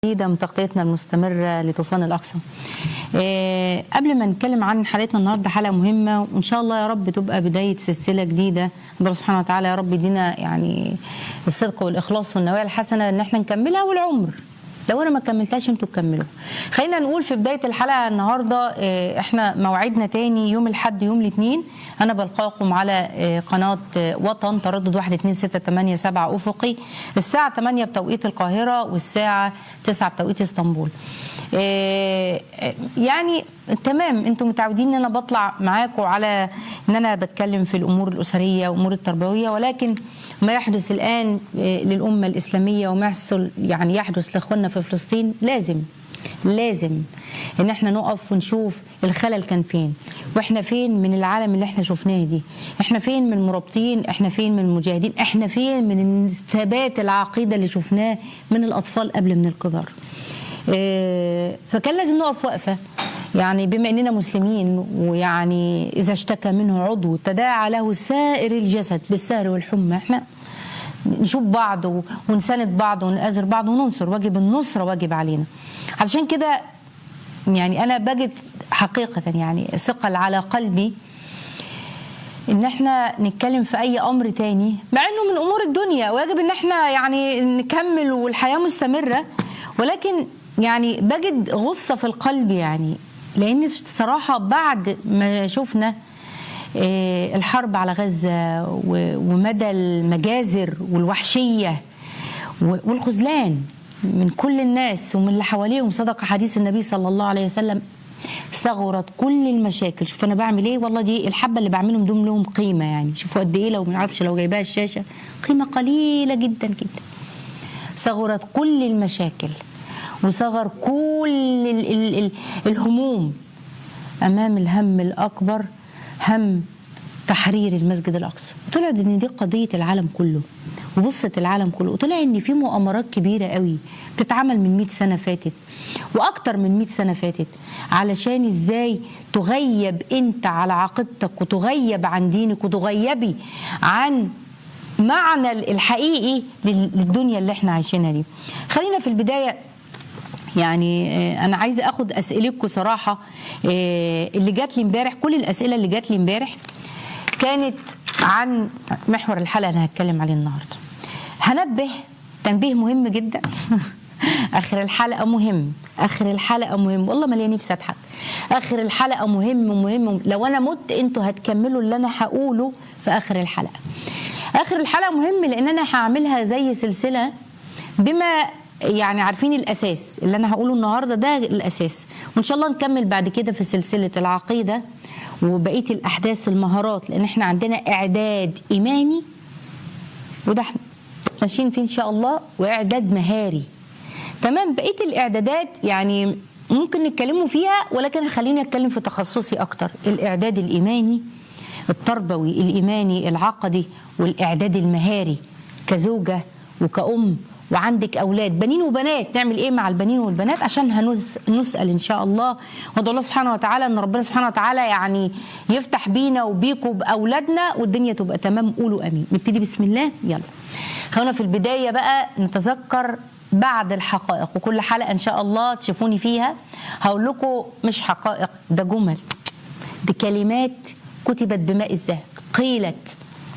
جديدة من تغطيتنا المستمرة لطوفان الأقصى إيه قبل ما نتكلم عن حلقتنا النهاردة حلقة مهمة وإن شاء الله يا رب تبقى بداية سلسلة جديدة الله سبحانه وتعالى يا رب يدينا يعني الصدق والإخلاص والنوايا الحسنة إن احنا نكملها والعمر لو انا ما كملتهاش انتوا تكملوا خلينا نقول في بدايه الحلقه النهارده إيه، احنا موعدنا تاني يوم الاحد يوم الاثنين انا بلقاكم على إيه، قناه إيه، وطن تردد 1 2 6 8 7 افقي الساعه 8 بتوقيت القاهره والساعه 9 بتوقيت اسطنبول إيه، يعني تمام انتم متعودين ان انا بطلع معاكم على ان انا بتكلم في الامور الاسريه والامور التربويه ولكن ما يحدث الان إيه، للامه الاسلاميه وما يحصل يعني يحدث لاخواننا في فلسطين لازم لازم ان احنا نقف ونشوف الخلل كان فين واحنا فين من العالم اللي احنا شفناه دي احنا فين من المرابطين احنا فين من المجاهدين احنا فين من ثبات العقيده اللي شفناه من الاطفال قبل من الكبار آه، فكان لازم نقف وقفه يعني بما اننا مسلمين ويعني اذا اشتكى منه عضو تداعى له سائر الجسد بالسهر والحمى احنا نشوف بعض و- ونساند بعض ونآزر بعض وننصر واجب النصرة واجب علينا علشان كده يعني أنا بجد حقيقة يعني ثقل على قلبي ان احنا نتكلم في اي امر تاني مع انه من امور الدنيا ويجب ان احنا يعني نكمل والحياه مستمره ولكن يعني بجد غصه في القلب يعني لان الصراحه بعد ما شفنا آه، الحرب على غزه و- ومدى المجازر والوحشيه و- والخذلان من كل الناس ومن اللي حواليهم صدق حديث النبي صلى الله عليه وسلم صغرت كل المشاكل شوف انا بعمل ايه والله دي الحبه اللي بعملهم دول لهم قيمه يعني شوفوا قد ايه لو ما نعرفش لو جايباها الشاشه قيمه قليله جدا جدا صغرت كل المشاكل وصغر كل ال ال ال الهموم امام الهم الاكبر هم تحرير المسجد الاقصى طلع ان دي قضيه العالم كله وبصت العالم كله وطلع ان في مؤامرات كبيره قوي بتتعمل من 100 سنه فاتت واكتر من 100 سنه فاتت علشان ازاي تغيب انت على عقيدتك وتغيب عن دينك وتغيبي عن معنى الحقيقي لل- للدنيا اللي احنا عايشينها دي خلينا في البدايه يعني آه، انا عايزه اخد اسئلتكم صراحه آه، اللي جات لي امبارح كل الاسئله اللي جات لي امبارح كانت عن محور الحلقه اللي هتكلم عليه النهارده هنبه تنبيه مهم جدا اخر الحلقه مهم اخر الحلقه مهم والله ما ليا نفسي اضحك اخر الحلقه مهم مهم لو انا مت انتوا هتكملوا اللي انا هقوله في اخر الحلقه اخر الحلقه مهم لان انا هعملها زي سلسله بما يعني عارفين الاساس اللي انا هقوله النهارده ده الاساس وان شاء الله نكمل بعد كده في سلسله العقيده وبقيه الاحداث المهارات لان احنا عندنا اعداد ايماني وده احنا ماشيين فيه ان شاء الله واعداد مهاري تمام بقيه الاعدادات يعني ممكن نتكلموا فيها ولكن خليني اتكلم في تخصصي اكتر الاعداد الايماني التربوي الايماني العقدي والاعداد المهاري كزوجه وكأم وعندك اولاد بنين وبنات نعمل ايه مع البنين والبنات عشان هنس- نسال ان شاء الله وادعو الله سبحانه وتعالى ان ربنا سبحانه وتعالى يعني يفتح بينا وبيكم باولادنا والدنيا تبقى تمام قولوا امين نبتدي بسم الله يلا خلونا في البدايه بقى نتذكر بعد الحقائق وكل حلقه ان شاء الله تشوفوني فيها هقول لكم مش حقائق ده جمل دي كلمات كتبت بماء الذهب قيلت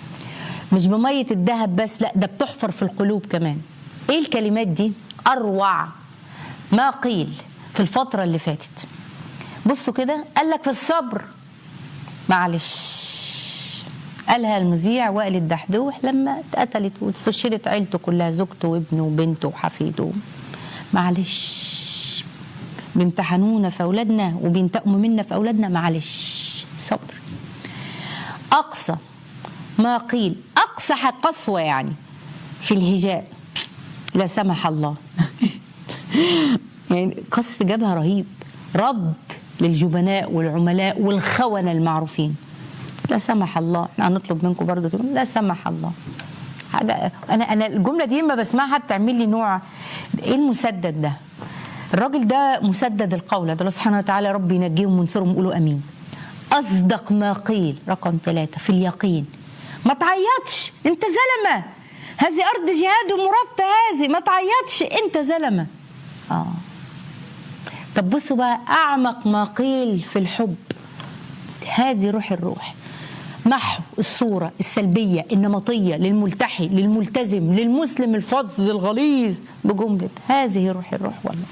مش بمية الذهب بس لا ده بتحفر في القلوب كمان ايه الكلمات دي اروع ما قيل في الفترة اللي فاتت بصوا كده قال لك في الصبر معلش قالها المذيع وائل الدحدوح لما اتقتلت واستشهدت عيلته كلها زوجته وابنه وبنته وحفيده معلش بيمتحنونا في اولادنا وبينتقموا منا في اولادنا معلش صبر اقصى ما قيل اقصى قسوه يعني في الهجاء لا سمح الله يعني قصف جبهه رهيب رد للجبناء والعملاء والخونه المعروفين لا سمح الله احنا هنطلب منكم برضه تقولوا لا سمح الله حاجه انا انا الجمله دي لما بسمعها بتعمل لي نوع ايه المسدد ده الراجل ده مسدد القول ده الله سبحانه وتعالى رب ينجيهم وينصرهم قولوا امين اصدق ما قيل رقم ثلاثة في اليقين ما تعيطش انت زلمه هذه ارض جهاد ومرابطه هذه ما تعيطش انت زلمه اه طب بصوا بقى اعمق ما قيل في الحب هذه روح الروح محو الصورة السلبية النمطية للملتحي للملتزم للمسلم الفظ الغليظ بجملة هذه روح الروح والله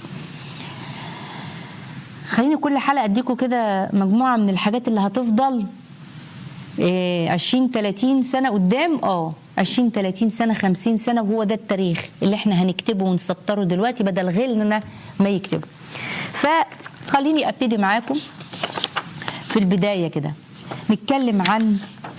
خليني كل حلقة اديكم كده مجموعة من الحاجات اللي هتفضل إيه 20 30 سنة قدام اه 20 30 سنة 50 سنة وهو ده التاريخ اللي احنا هنكتبه ونسطره دلوقتي بدل غيرنا ما يكتبه فخليني ابتدي معاكم في البداية كده نتكلم عن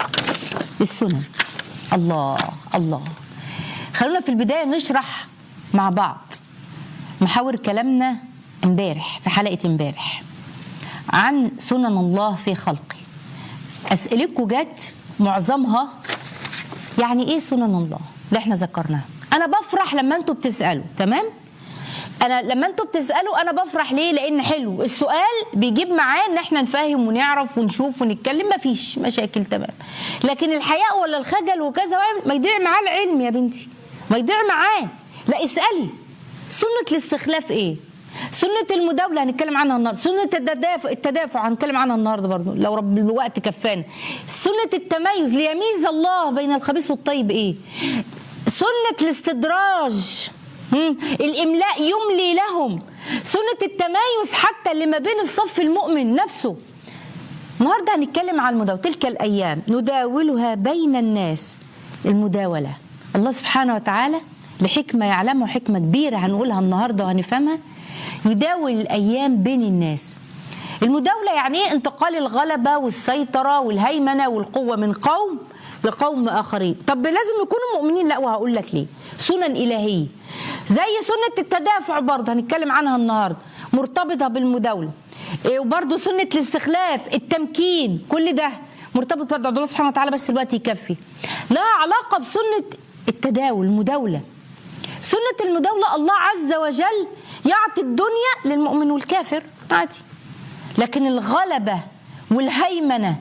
السنن الله الله خلونا في البداية نشرح مع بعض محاور كلامنا امبارح في حلقة امبارح عن سنن الله في خلقه أسئلتكم جت معظمها يعني ايه سنن الله اللي احنا ذكرناها انا بفرح لما انتوا بتسالوا تمام انا لما انتوا بتسالوا انا بفرح ليه لان حلو السؤال بيجيب معاه ان احنا نفهم ونعرف ونشوف ونتكلم مفيش مشاكل تمام لكن الحياء ولا الخجل وكذا ما يضيع معاه العلم يا بنتي ما يضيع معاه لا اسالي سنه الاستخلاف ايه سنة المداولة هنتكلم عنها النهارده، سنة التدافع التدافع هنتكلم عنها النهارده برضه لو رب الوقت كفانا. سنة التميز ليميز الله بين الخبيث والطيب ايه؟ سنة الاستدراج مم. الاملاء يملي لهم سنه التمايز حتى اللي ما بين الصف المؤمن نفسه النهارده هنتكلم عن المداولة تلك الايام نداولها بين الناس المداوله الله سبحانه وتعالى لحكمه يعلمها حكمه كبيره هنقولها النهارده وهنفهمها يداول الايام بين الناس المداوله يعني ايه انتقال الغلبه والسيطره والهيمنه والقوه من قوم لقوم اخرين طب لازم يكونوا مؤمنين لا وهقول لك ليه سنن الهيه زي سنه التدافع برضه هنتكلم عنها النهارده مرتبطه بالمداوله إيه وبرضه سنه الاستخلاف التمكين كل ده مرتبط برضه الله سبحانه وتعالى بس الوقت يكفي لها علاقه بسنه التداول المداوله سنه المداوله الله عز وجل يعطي الدنيا للمؤمن والكافر عادي لكن الغلبه والهيمنه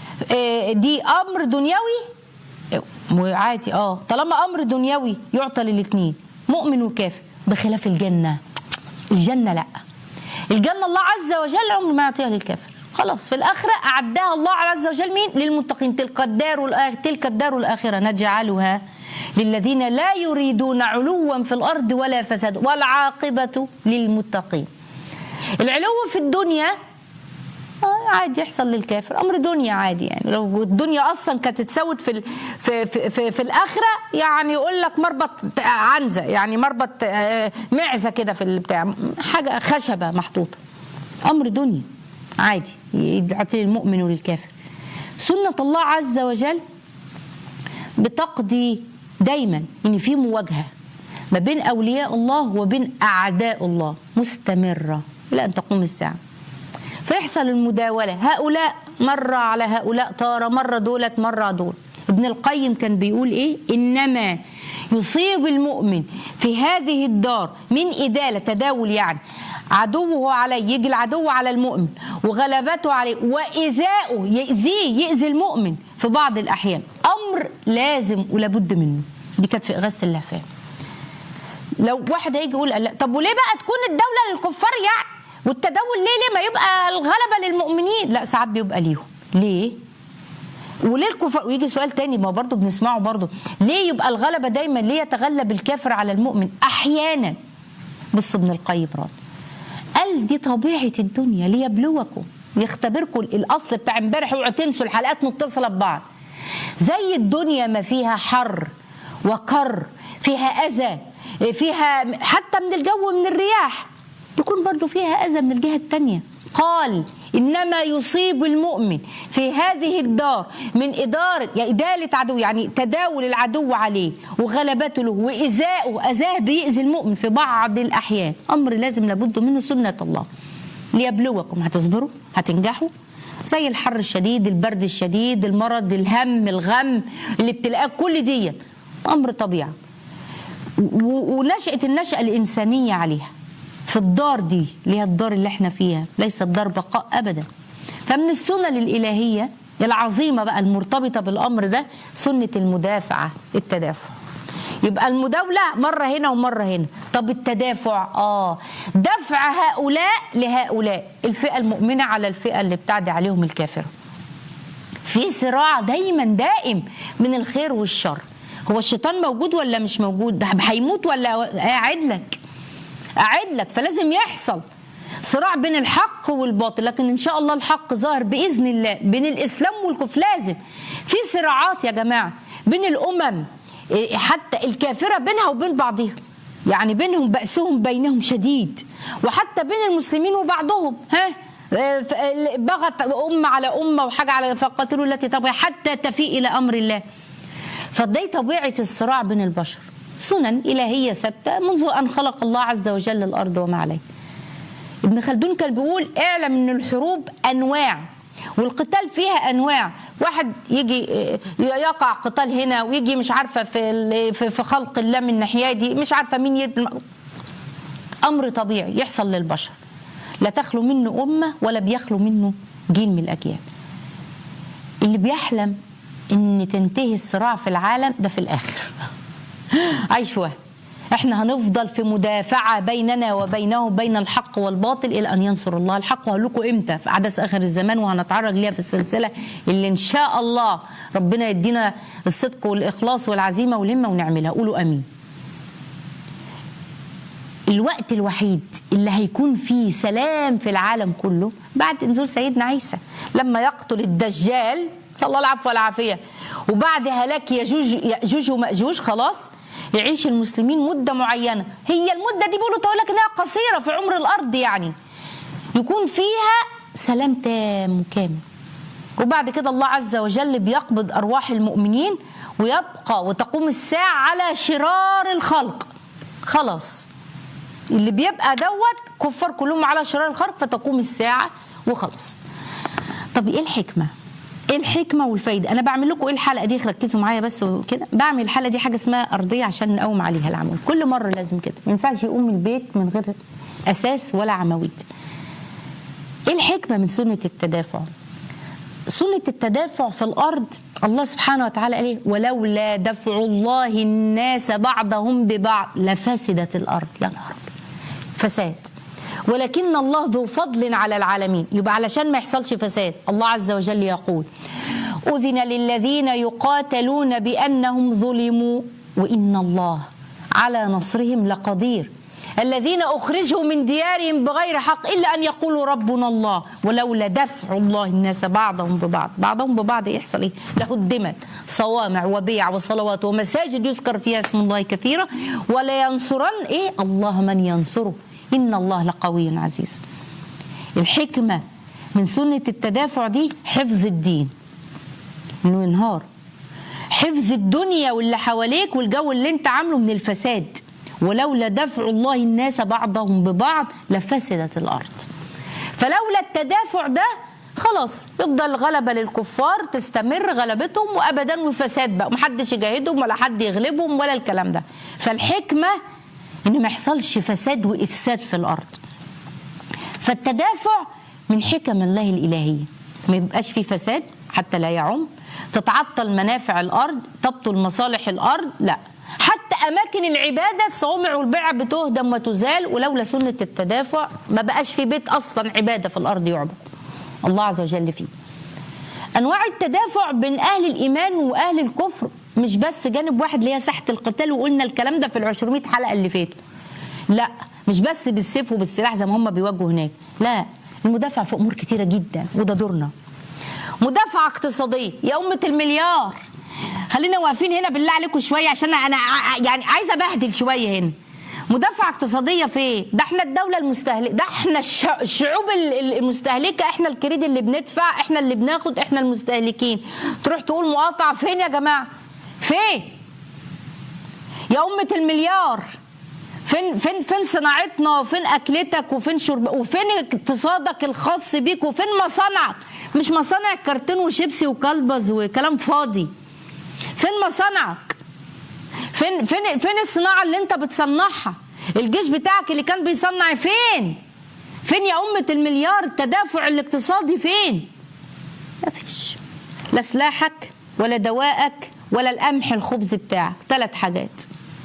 دي امر دنيوي عادي اه طالما امر دنيوي يعطى للاثنين مؤمن وكافر بخلاف الجنه الجنه لا الجنه الله عز وجل عمره ما يعطيها للكافر خلاص في الاخره اعدها الله عز وجل مين للمتقين تلك الدار والآخر تلك الدار الاخره نجعلها للذين لا يريدون علوا في الارض ولا فساد والعاقبه للمتقين العلو في الدنيا عادي يحصل للكافر امر دنيا عادي يعني لو الدنيا اصلا كانت اتسوت في في في, في, في الاخره يعني يقول لك مربط عنزه يعني مربط معزه كده في البتاع حاجه خشبه محطوطه امر دنيا عادي يعطي للمؤمن وللكافر سنه الله عز وجل بتقضي دايما ان في مواجهه ما بين اولياء الله وبين اعداء الله مستمره الى ان تقوم الساعه فيحصل المداولة هؤلاء مرة على هؤلاء طارة مرة دولت مرة دول ابن القيم كان بيقول ايه انما يصيب المؤمن في هذه الدار من إدالة تداول يعني عدوه عليه يجي العدو على المؤمن وغلبته عليه وإيذاؤه يأذيه يأذي المؤمن في بعض الأحيان أمر لازم ولابد منه دي كانت في إغاثة اللهفان لو واحد هيجي يقول لا طب وليه بقى تكون الدولة للكفار يعني والتداول ليه ليه ما يبقى الغلبه للمؤمنين لا ساعات بيبقى ليهم ليه وليه الكفار ويجي سؤال تاني ما برضه بنسمعه برضه ليه يبقى الغلبه دايما ليه يتغلب الكافر على المؤمن احيانا بص ابن القيم رد قال دي طبيعه الدنيا ليبلوكم يختبركم الاصل بتاع امبارح اوعوا تنسوا الحلقات متصله ببعض زي الدنيا ما فيها حر وكر فيها اذى فيها حتى من الجو من الرياح يكون برضو فيها أذى من الجهة التانية قال إنما يصيب المؤمن في هذه الدار من إدارة يعني إدالة عدو يعني تداول العدو عليه وغلبته له وإزاءه أذاه بيأذي المؤمن في بعض الأحيان أمر لازم لابد منه سنة الله ليبلوكم هتصبروا هتنجحوا زي الحر الشديد البرد الشديد المرض الهم الغم اللي بتلاقاه كل دي أمر طبيعي ونشأة النشأة الإنسانية عليها في الدار دي اللي هي الدار اللي احنا فيها ليست دار بقاء ابدا فمن السنن الالهيه العظيمه بقى المرتبطه بالامر ده سنه المدافعه التدافع يبقى المداولة مرة هنا ومرة هنا طب التدافع آه دفع هؤلاء لهؤلاء الفئة المؤمنة على الفئة اللي بتعدي عليهم الكافرة في صراع دايما دائم من الخير والشر هو الشيطان موجود ولا مش موجود ده هيموت ولا قاعد لك قاعد لك فلازم يحصل صراع بين الحق والباطل لكن ان شاء الله الحق ظاهر باذن الله بين الاسلام والكفر لازم في صراعات يا جماعه بين الامم إيه، حتى الكافره بينها وبين بعضها يعني بينهم بأسهم بينهم شديد وحتى بين المسلمين وبعضهم ها آه، ف- آه، بغت أمة على أمة وحاجة على فقاتلوا التي تبغي حتى تفيء إلى أمر الله فدي طبيعة الصراع بين البشر سنن إلهية ثابتة منذ أن خلق الله عز وجل الأرض وما عليها ابن خلدون كان بيقول اعلم ان الحروب انواع والقتال فيها انواع واحد يجي آه، يقع قتال هنا ويجي مش عارفه في ال- في في خلق الله من الناحيه دي مش عارفه مين يد امر طبيعي يحصل للبشر لا تخلو منه امه ولا بيخلو منه جيل من الاجيال اللي بيحلم ان تنتهي الصراع في العالم ده في الاخر عايش في وهم احنا هنفضل في مدافعه بيننا وبينه بين الحق والباطل الى ان ينصر الله الحق وهقول لكم امتى في احداث اخر الزمان وهنتعرض ليها في السلسله اللي ان شاء الله ربنا يدينا الصدق والاخلاص والعزيمه والهمه ونعملها قولوا امين الوقت الوحيد اللي هيكون فيه سلام في العالم كله بعد نزول سيدنا عيسى لما يقتل الدجال صلى الله العفو والعافيه وبعد هلاك يجوج ياجوج وماجوج خلاص يعيش المسلمين مده معينه هي المده دي بيقولوا تقول لك انها قصيره في عمر الارض يعني يكون فيها سلام تام وكامل وبعد كده الله عز وجل بيقبض ارواح المؤمنين ويبقى وتقوم الساعه على شرار الخلق خلاص اللي بيبقى دوت كفار كلهم على شرار الخلق فتقوم الساعه وخلاص طب ايه الحكمه ايه الحكمه والفايده انا بعمل لكم ايه الحلقه دي ركزوا معايا بس وكده بعمل الحلقه دي حاجه اسمها ارضيه عشان نقوم عليها العمود كل مره لازم كده ما ينفعش يقوم البيت من غير اساس ولا عواميد ايه الحكمه من سنه التدافع سنة التدافع في الأرض الله سبحانه وتعالى قال إيه ولولا دفع الله الناس بعضهم ببعض لفسدت الأرض يا نهار أبيض. فساد ولكن الله ذو فضل على العالمين يبقى علشان ما يحصلش فساد الله عز وجل يقول أذن للذين يقاتلون بأنهم ظلموا وإن الله على نصرهم لقدير الذين أخرجوا من ديارهم بغير حق إلا أن يقولوا ربنا الله ولولا دفع الله الناس بعضهم ببعض بعضهم ببعض يحصل إيه لهدمت صوامع وبيع وصلوات ومساجد يذكر فيها اسم الله كثيرا ولا ينصرن إيه الله من ينصره إن الله لقوي عزيز الحكمة من سنة التدافع دي حفظ الدين انه ينهار حفظ الدنيا واللي حواليك والجو اللي انت عامله من الفساد ولولا دفع الله الناس بعضهم ببعض لفسدت الارض فلولا التدافع ده خلاص يفضل غلبة للكفار تستمر غلبتهم وابدا وفساد بقى ومحدش يجاهدهم ولا حد يغلبهم ولا الكلام ده فالحكمة ان ما يحصلش فساد وافساد في الارض فالتدافع من حكم الله الإلهية ما يبقاش في فساد حتى لا يعم تتعطل منافع الأرض تبطل مصالح الأرض لا حتى أماكن العبادة الصوامع والبيع بتهدم وتزال ولولا سنة التدافع ما بقاش في بيت أصلا عبادة في الأرض يعبد الله عز وجل فيه انواع التدافع بين اهل الايمان واهل الكفر مش بس جانب واحد اللي هي ساحه القتال وقلنا الكلام ده في ال 200 حلقه اللي فاتوا لا مش بس بالسيف وبالسلاح زي ما هم بيواجهوا هناك لا المدافع في امور كتيره جدا وده دورنا مدافعه اقتصاديه يا امه المليار خلينا واقفين هنا بالله عليكم شويه عشان انا ع- يعني عايزه ابهدل شويه هنا مدافعة اقتصادية في ايه؟ ده احنا الدولة المستهلكة ده احنا الش- الشعوب ال- ال- المستهلكة احنا الكريد اللي بندفع احنا اللي بناخد احنا المستهلكين تروح تقول مقاطعة فين يا جماعة؟ فين؟ يا أمة المليار فين فين فين صناعتنا وفين اكلتك وفين شرب وفين اقتصادك الخاص بيك وفين مصانعك مش مصانع كرتون وشيبسي وكلبز وكلام فاضي فين مصانعك فين فين فين الصناعه اللي انت بتصنعها الجيش بتاعك اللي كان بيصنع فين فين يا أمة المليار التدافع الاقتصادي فين مفيش لا سلاحك ولا دوائك ولا القمح الخبز بتاعك ثلاث حاجات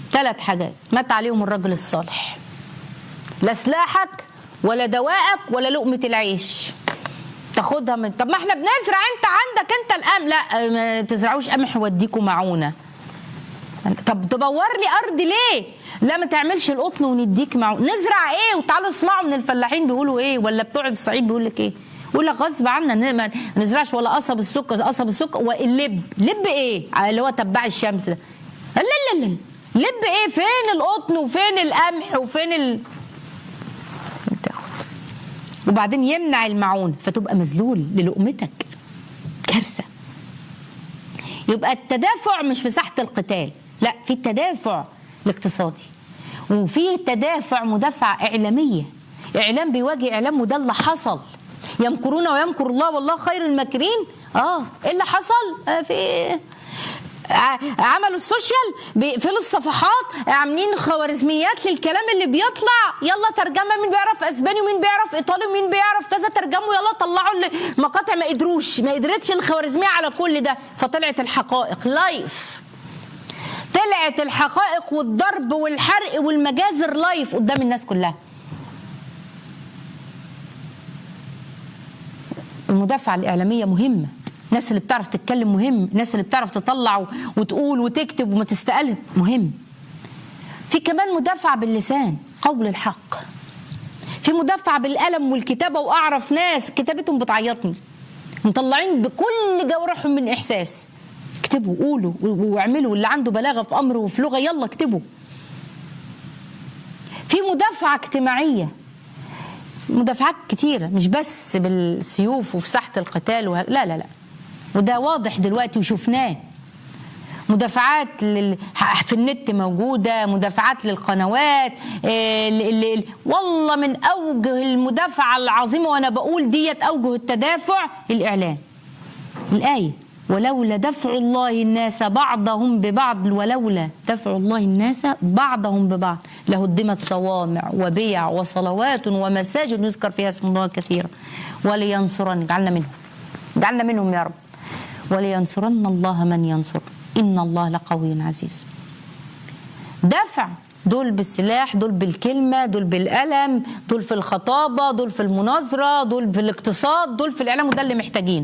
ثلاث حاجات مات عليهم الرجل الصالح لا سلاحك ولا دوائك ولا لقمه العيش تاخدها من طب ما احنا بنزرع انت عندك انت القمح لا ما تزرعوش قمح واديكوا معونه طب تبور لي ارض ليه لا ما تعملش القطن ونديك معونه نزرع ايه وتعالوا اسمعوا من الفلاحين بيقولوا ايه ولا بتوع الصعيد بيقول لك ايه يقول لك غصب عنا ن- ما نزرعش ولا قصب السكر قصب السكر واللب لب ايه اللي هو تبع الشمس ده لا لا لا لب ايه فين القطن وفين القمح وفين ال تاخد وبعدين يمنع المعون فتبقى مذلول للقمتك كارثه يبقى التدافع مش في ساحه القتال لا في التدافع الاقتصادي وفي تدافع مدافعه اعلاميه اعلام بيواجه اعلام وده اللي حصل يمكرون ويمكر الله والله خير الماكرين اه ايه اللي حصل آه في ع- عملوا السوشيال بيقفلوا الصفحات عاملين خوارزميات للكلام اللي بيطلع يلا ترجمه مين بيعرف اسباني ومين بيعرف ايطالي ومين بيعرف كذا ترجموا يلا طلعوا المقاطع ما قدروش ما قدرتش الخوارزميه على كل ده فطلعت الحقائق لايف طلعت الحقائق والضرب والحرق والمجازر لايف قدام الناس كلها المدافعة الإعلامية مهمة الناس اللي بتعرف تتكلم مهم الناس اللي بتعرف تطلع وتقول وتكتب وما تستقل مهم في كمان مدافعة باللسان قول الحق في مدافعة بالقلم والكتابة وأعرف ناس كتابتهم بتعيطني مطلعين بكل جوارحهم من إحساس اكتبوا قولوا واعملوا اللي عنده بلاغة في أمر وفي لغة يلا اكتبوا في مدافعة اجتماعية مدافعات كتيرة مش بس بالسيوف وفي ساحة القتال وه... لا لا لا وده واضح دلوقتي وشفناه مدافعات لل... في النت موجودة مدافعات للقنوات إيه ل... ل... والله من أوجه المدافعة العظيمة وأنا بقول ديت أوجه التدافع الإعلام الآية ولولا دفع الله الناس بعضهم ببعض ولولا دفع الله الناس بعضهم ببعض لهدمت صوامع وبيع وصلوات ومساجد يذكر فيها اسم الله كثيرا ولينصرن اجعلنا منهم اجعلنا منهم يا رب ولينصرن الله من ينصر ان الله لقوي عزيز دفع دول بالسلاح دول بالكلمة دول بالقلم دول في الخطابة دول في المناظرة دول في الاقتصاد دول في الإعلام وده اللي محتاجينه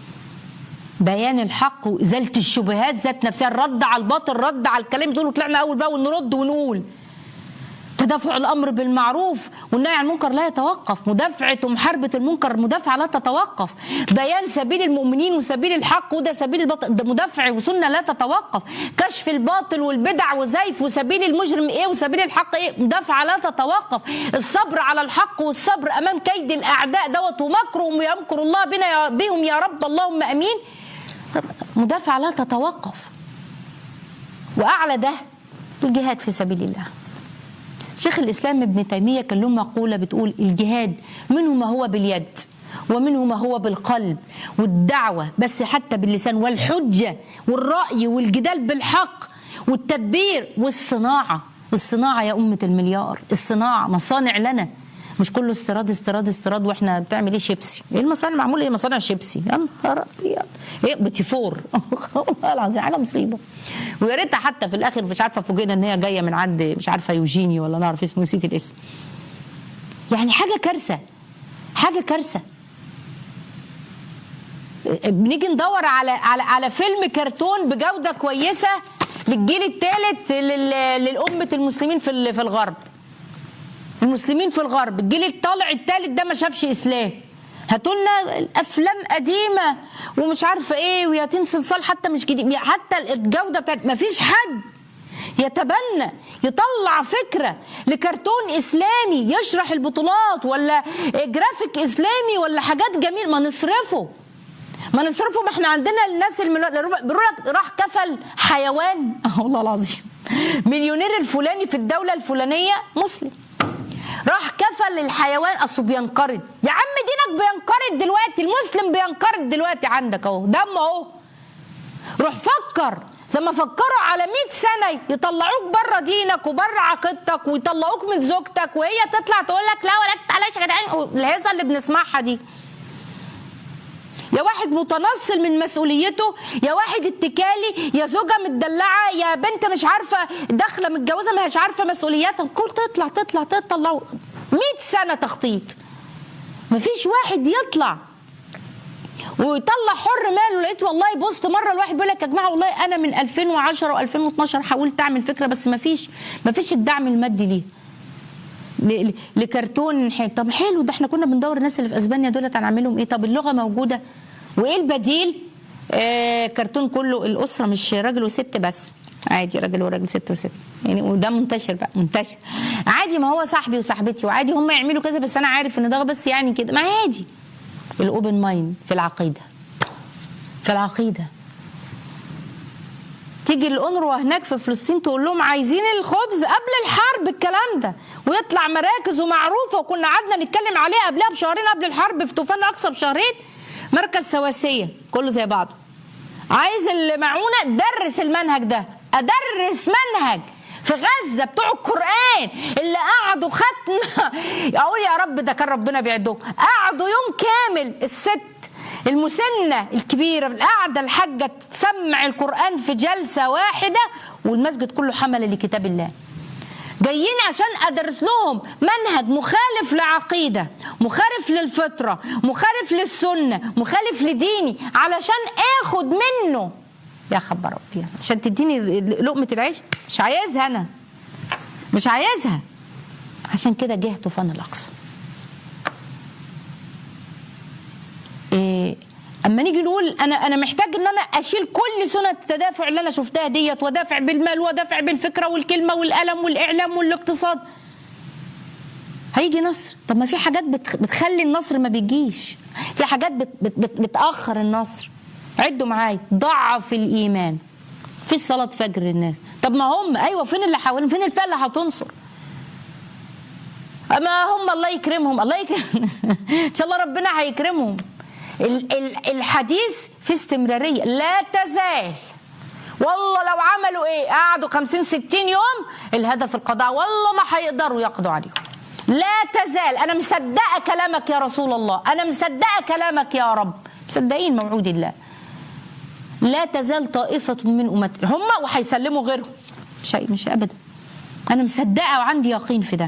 بيان الحق وازاله الشبهات ذات نفسها الرد على الباطل رد على الكلام دول وطلعنا اول باول نرد ونقول تدافع الامر بالمعروف والنهي عن المنكر لا يتوقف مدافعه ومحاربه المنكر مدافعه لا تتوقف بيان سبيل المؤمنين وسبيل الحق وده سبيل الباطل ده مدافع وسنه لا تتوقف كشف الباطل والبدع وزيف وسبيل المجرم ايه وسبيل الحق ايه مدافعه لا تتوقف الصبر على الحق والصبر امام كيد الاعداء دوت ومكرهم يمكر الله بنا يا بهم يا رب اللهم امين طب مدافعه لا تتوقف واعلى ده الجهاد في سبيل الله شيخ الاسلام ابن تيميه كان له مقوله بتقول الجهاد منه ما هو باليد ومنه ما هو بالقلب والدعوه بس حتى باللسان والحجه والراي والجدال بالحق والتدبير والصناعه الصناعه يا امه المليار الصناعه مصانع لنا مش كله استيراد استيراد استيراد واحنا بتعمل ايه شيبسي ايه المصانع معموله ايه مصانع شيبسي يا نهار ابيض ايه بتي فور والله العظيم حاجه مصيبه ويا ريتها حتى في الاخر مش عارفه فوجئنا ان هي جايه من عند مش عارفه يوجيني ولا نعرف اسمه نسيت الاسم يعني حاجه كارثه حاجه كارثه بنيجي ندور على على على فيلم كرتون بجوده كويسه للجيل الثالث للأمة المسلمين في في الغرب المسلمين في الغرب الجيل الطالع الثالث ده ما شافش اسلام هاتوا لنا الافلام قديمه ومش عارفه ايه وياتين صلصال حتى مش جديد حتى الجوده بتاعت ما فيش حد يتبنى يطلع فكره لكرتون اسلامي يشرح البطولات ولا جرافيك اسلامي ولا حاجات جميله ما نصرفه ما نصرفه ما احنا عندنا الناس اللي راح كفل حيوان والله العظيم مليونير الفلاني في الدوله الفلانيه مسلم راح كفل الحيوان اصله بينقرض يا عم دينك بينقرض دلوقتي المسلم بينقرض دلوقتي عندك اهو دم اهو روح فكر زي ما فكروا على 100 سنه يطلعوك بره دينك وبره عقيدتك ويطلعوك من زوجتك وهي تطلع تقول لك لا ولا تعالى يا جدعان الهيصه اللي بنسمعها دي يا واحد متنصل من مسؤوليته يا واحد اتكالي يا زوجة متدلعة يا بنت مش عارفة داخلة متجوزة ما هيش عارفة مسؤولياتها كل تطلع تطلع تطلع 100 سنة تخطيط مفيش واحد يطلع ويطلع حر ماله لقيت والله بوست مره الواحد بيقول لك يا جماعه والله انا من 2010 و2012 حاولت اعمل فكره بس ما فيش ما فيش الدعم المادي ليه ل- ل- لكرتون حلو طب حلو ده احنا كنا بندور الناس اللي في اسبانيا دولت هنعملهم ايه طب اللغه موجوده وايه البديل آه كرتون كله الاسره مش راجل وست بس عادي راجل وراجل ست وست يعني وده منتشر بقى منتشر عادي ما هو صاحبي وصاحبتي وعادي هم يعملوا كذا بس انا عارف ان ده بس يعني كده ما عادي الاوبن مايند في العقيده في العقيده تيجي الأونروا هناك في فلسطين تقول لهم عايزين الخبز قبل الحرب الكلام ده ويطلع مراكز ومعروفه وكنا قعدنا نتكلم عليها قبلها بشهرين قبل الحرب في طوفان الاقصى بشهرين مركز سواسيه كله زي بعضه عايز المعونه درس المنهج ده ادرس منهج في غزه بتوع القران اللي قعدوا ختم اقول يا رب ده كان ربنا بيعدهم قعدوا يوم كامل الست المسنة الكبيرة القعدة الحاجة تسمع القرآن في جلسة واحدة والمسجد كله حمل لكتاب الله جايين عشان ادرس لهم منهج مخالف لعقيده مخالف للفطره مخالف للسنه مخالف لديني علشان اخد منه يا خبر ربي عشان تديني لقمه العيش مش عايزها انا مش عايزها عشان كده جه طوفان الاقصى إيه اما نيجي نقول انا انا محتاج ان انا اشيل كل سنه التدافع اللي انا شفتها ديت وادافع بالمال وادافع بالفكره والكلمه والقلم والاعلام والاقتصاد هيجي نصر طب ما في حاجات بتخ... بتخلي النصر ما بيجيش في حاجات بت... بت... بت... بتاخر النصر عدوا معايا ضعف الايمان في صلاه فجر الناس طب ما هم ايوه فين اللي حوالين فين الفئه اللي هتنصر ما هم الله يكرمهم الله يكرم ان شاء الله ربنا هيكرمهم ال- ال- الحديث في استمرارية لا تزال والله لو عملوا ايه قعدوا 50 60 يوم الهدف القضاء والله ما هيقدروا يقضوا عليهم لا تزال انا مصدقه كلامك يا رسول الله انا مصدقه كلامك يا رب مصدقين موعود الله لا تزال طائفة من أمتي هم وهيسلموا غيرهم مش مش أبدا أنا مصدقة وعندي يقين في ده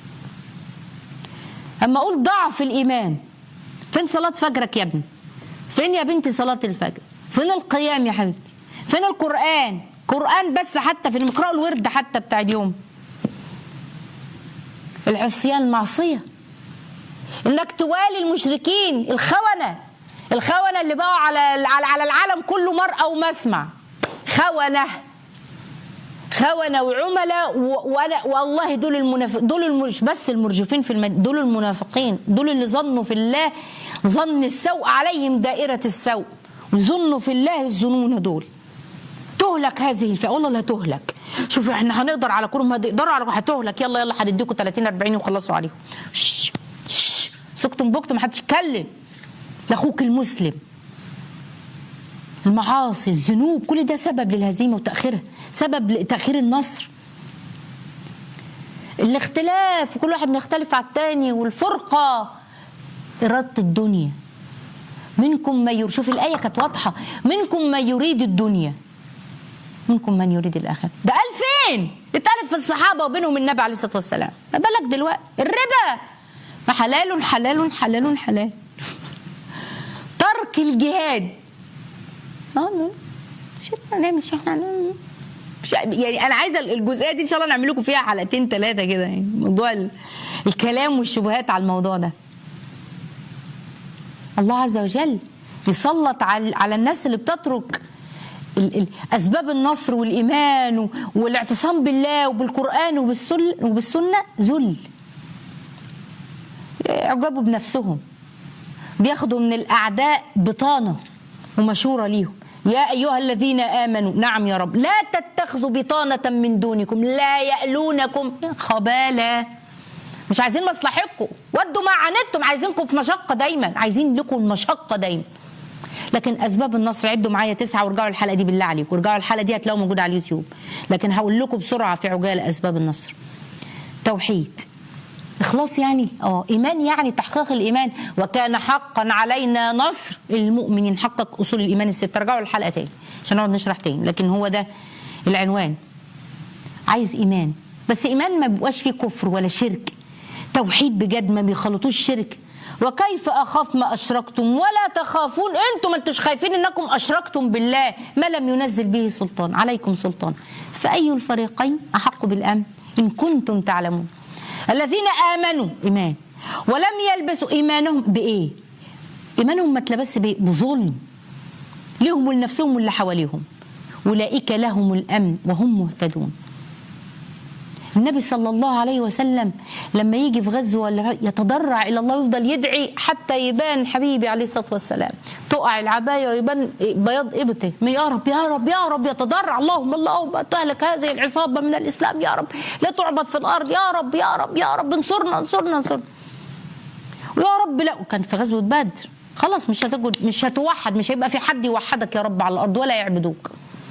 أما أقول ضعف الإيمان فين صلاة فجرك يا ابني فين يا بنتي صلاة الفجر فين القيام يا حبيبتي فين القرآن قرآن بس حتى في المقرأ الورد حتى بتاع اليوم العصيان معصية انك توالي المشركين الخونة الخونة اللي بقوا على على على العالم كله مرأى ومسمع خونة خونة وعملاء و- وانا والله دول المنافق دول المش بس المرجفين في المد... دول المنافقين دول اللي ظنوا في الله ظن السوء عليهم دائرة السوء وظنوا في الله الظنون دول تهلك هذه الفئة والله لا تهلك شوفوا احنا هنقدر على كلهم هتقدروا على هتهلك يلا يلا هنديكم 30 40 وخلصوا عليهم شش شش سكتم بكتم محدش يتكلم لاخوك المسلم المعاصي الذنوب كل ده سبب للهزيمه وتاخيرها سبب لتاخير النصر الاختلاف كل واحد بيختلف على التاني والفرقه اراده الدنيا منكم من يريد شوف الايه كانت واضحه منكم من يريد الدنيا منكم من يريد الاخره ده قال فين اتقالت في الصحابه وبينهم النبي عليه الصلاه والسلام ما بالك دلوقتي الربا فحلال حلال حلال حلال ترك الجهاد اه مش هنعمل مش احنا هنعمل مش يعني انا عايزه الجزئيه دي ان شاء الله نعمل لكم فيها حلقتين ثلاثه كده يعني موضوع ال- الكلام والشبهات على الموضوع ده الله عز وجل يسلط على على الناس اللي بتترك ال- ال- اسباب النصر والايمان و- والاعتصام بالله وبالقران وبالسل وبالسنه ذل اعجبوا بنفسهم بياخدوا من الاعداء بطانه ومشوره ليهم يا ايها الذين امنوا نعم يا رب لا تتخذوا بطانه من دونكم لا يالونكم خبالا مش عايزين مصلحتكم ودوا ما عنتم عايزينكم في مشقه دايما عايزين لكم المشقه دايما لكن اسباب النصر عدوا معايا تسعه وارجعوا الحلقه دي بالله عليكم وارجعوا الحلقه دي هتلاقوها موجوده على اليوتيوب لكن هقول لكم بسرعه في عجاله اسباب النصر توحيد اخلاص يعني اه ايمان يعني تحقيق الايمان وكان حقا علينا نصر المؤمنين حقق اصول الايمان الست رجعوا الحلقه تاني عشان نقعد نشرح تاني لكن هو ده العنوان عايز ايمان بس ايمان ما بيبقاش فيه كفر ولا شرك توحيد بجد ما بيخلطوش شرك وكيف اخاف ما اشركتم ولا تخافون انتم ما انتوش خايفين انكم اشركتم بالله ما لم ينزل به سلطان عليكم سلطان فاي الفريقين احق بالامن ان كنتم تعلمون الذين امنوا ايمان ولم يلبسوا ايمانهم بايه ايمانهم ما اتلبس بايه بظلم لهم ولنفسهم واللي حواليهم اولئك لهم الامن وهم مهتدون النبي صلى الله عليه وسلم لما يجي في غزوه ولا يتضرع الى الله ويفضل يدعي حتى يبان حبيبي عليه الصلاه والسلام تقع العبايه ويبان بياض ابته يا رب يا رب يا رب يتضرع اللهم اللهم تهلك هذه العصابه من الاسلام يا رب لا تعبد في الارض يا رب يا رب يا رب انصرنا انصرنا انصرنا ويا رب لا وكان في غزوه بدر خلاص مش هتجد مش هتوحد مش هيبقى في حد يوحدك يا رب على الارض ولا يعبدوك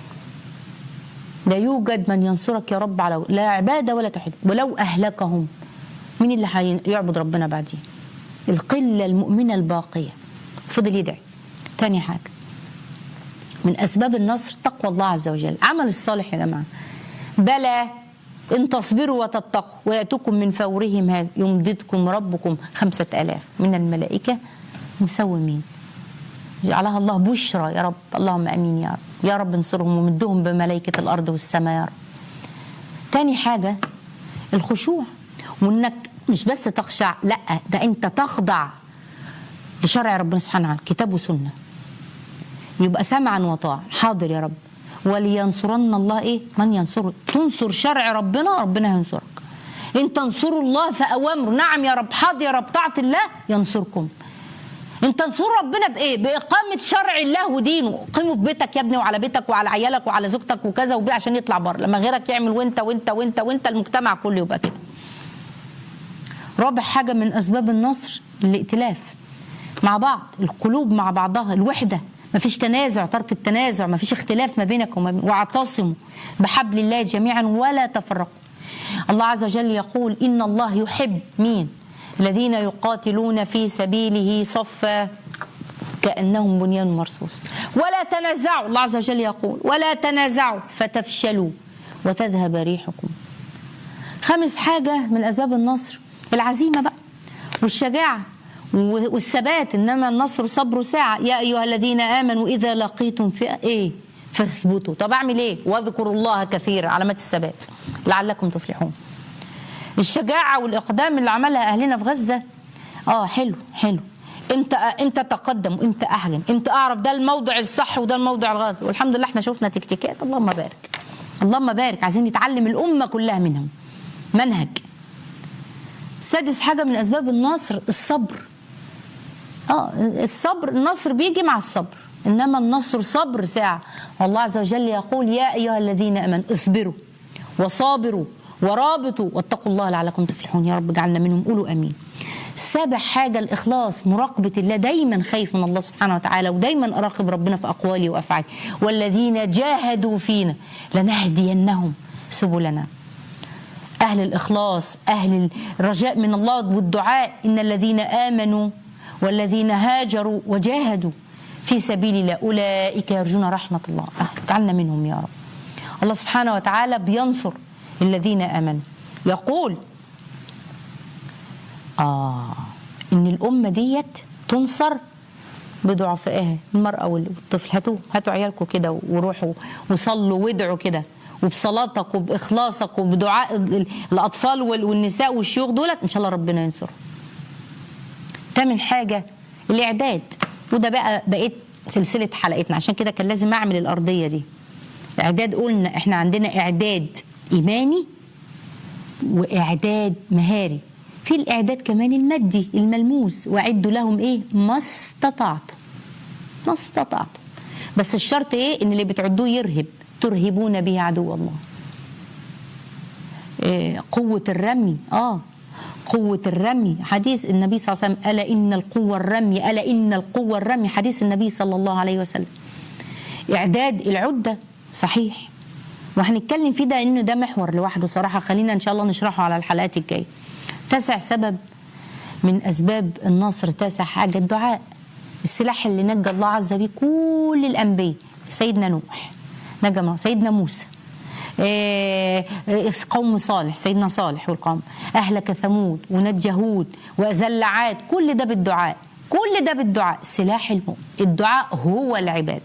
لا يوجد من ينصرك يا رب على لا عبادة ولا توحيد ولو أهلكهم مين اللي هيعبد ربنا بعدين القلة المؤمنة الباقية فضل يدعي تاني حاجة من أسباب النصر تقوى الله عز وجل عمل الصالح يا جماعة بلى إن تصبروا وتتقوا ويأتوكم من فورهم هذا يمددكم ربكم خمسة آلاف من الملائكة مسومين جعلها الله بشرى يا رب اللهم امين يا رب يا رب انصرهم ومدهم بملائكه الارض والسماء يا رب تاني حاجه الخشوع وانك مش بس تخشع لا ده انت تخضع لشرع ربنا سبحانه وتعالى كتاب وسنه يبقى سمعا وطاعا حاضر يا رب ولينصرن الله ايه من ينصره تنصر شرع ربنا ربنا ينصرك ان تنصروا الله فاوامره نعم يا رب حاضر يا رب طاعه الله ينصركم ان تنصروا ربنا بايه؟ باقامه شرع الله ودينه، قيمه في بيتك يا ابني وعلى بيتك وعلى عيالك وعلى زوجتك وكذا وبيه عشان يطلع بره، لما غيرك يعمل وانت وانت وانت وانت المجتمع كله يبقى كده. رابع حاجه من اسباب النصر الائتلاف مع بعض، القلوب مع بعضها، الوحده، مفيش تنازع، ترك التنازع، مفيش اختلاف ما بينك وما بين واعتصموا بحبل الله جميعا ولا تفرقوا. الله عز وجل يقول ان الله يحب مين؟ الذين يقاتلون في سبيله صفا كأنهم بنيان مرصوص ولا تنازعوا الله عز وجل يقول ولا تنازعوا فتفشلوا وتذهب ريحكم خامس حاجة من أسباب النصر العزيمة بقى والشجاعة والثبات إنما النصر صبر ساعة يا أيها الذين آمنوا إذا لقيتم فئة إيه فاثبتوا طب أعمل إيه واذكروا الله كثيرا علامات الثبات لعلكم تفلحون الشجاعة والإقدام اللي عملها أهلنا في غزة آه حلو حلو امتى امتى اتقدم وامتى اهجم امتى اعرف ده الموضع الصح وده الموضع الغلط والحمد لله احنا شفنا تكتيكات اللهم بارك اللهم بارك عايزين نتعلم الامه كلها منهم منهج سادس حاجه من اسباب النصر الصبر اه الصبر النصر بيجي مع الصبر انما النصر صبر ساعه والله عز وجل يقول يا ايها الذين امنوا اصبروا وصابروا ورابطوا واتقوا الله لعلكم تفلحون يا رب اجعلنا منهم قولوا امين سابع حاجه الاخلاص مراقبه الله دايما خايف من الله سبحانه وتعالى ودايما اراقب ربنا في اقوالي وافعالي والذين جاهدوا فينا لنهدينهم سبلنا اهل الاخلاص اهل الرجاء من الله والدعاء ان الذين امنوا والذين هاجروا وجاهدوا في سبيل الله اولئك يرجون رحمه الله اجعلنا منهم يا رب الله سبحانه وتعالى بينصر الذين امنوا يقول اه ان الامه ديت تنصر بضعفائها المراه والطفل هاتوا هاتوا عيالكم كده وروحوا وصلوا وادعوا كده وبصلاتك وباخلاصك وبدعاء الاطفال والنساء والشيوخ دولت ان شاء الله ربنا ينصرهم. تامن حاجه الاعداد وده بقى بقيت سلسله حلقتنا عشان كده كان لازم اعمل الارضيه دي. اعداد قلنا احنا عندنا اعداد ايماني واعداد مهاري في الاعداد كمان المادي الملموس واعدوا لهم ايه ما استطعتم ما استطعتم بس الشرط ايه ان اللي بتعدوه يرهب ترهبون به عدو الله إيه قوة الرمي اه قوة الرمي حديث النبي صلى الله عليه وسلم ألا إن القوة الرمي ألا إن القوة الرمي حديث النبي صلى الله عليه وسلم إعداد العدة صحيح وهنتكلم فيه ده إنه ده محور لوحده صراحة خلينا إن شاء الله نشرحه على الحلقات الجاية تسع سبب من اسباب النصر تسع حاجه الدعاء السلاح اللي نجى الله عز وجل كل الانبياء سيدنا نوح نجى سيدنا موسى آه، آه، قوم صالح سيدنا صالح والقوم أهلك ثمود ونجى هود وأذل عاد كل ده بالدعاء كل ده بالدعاء سلاح المؤمن الدعاء هو العبادة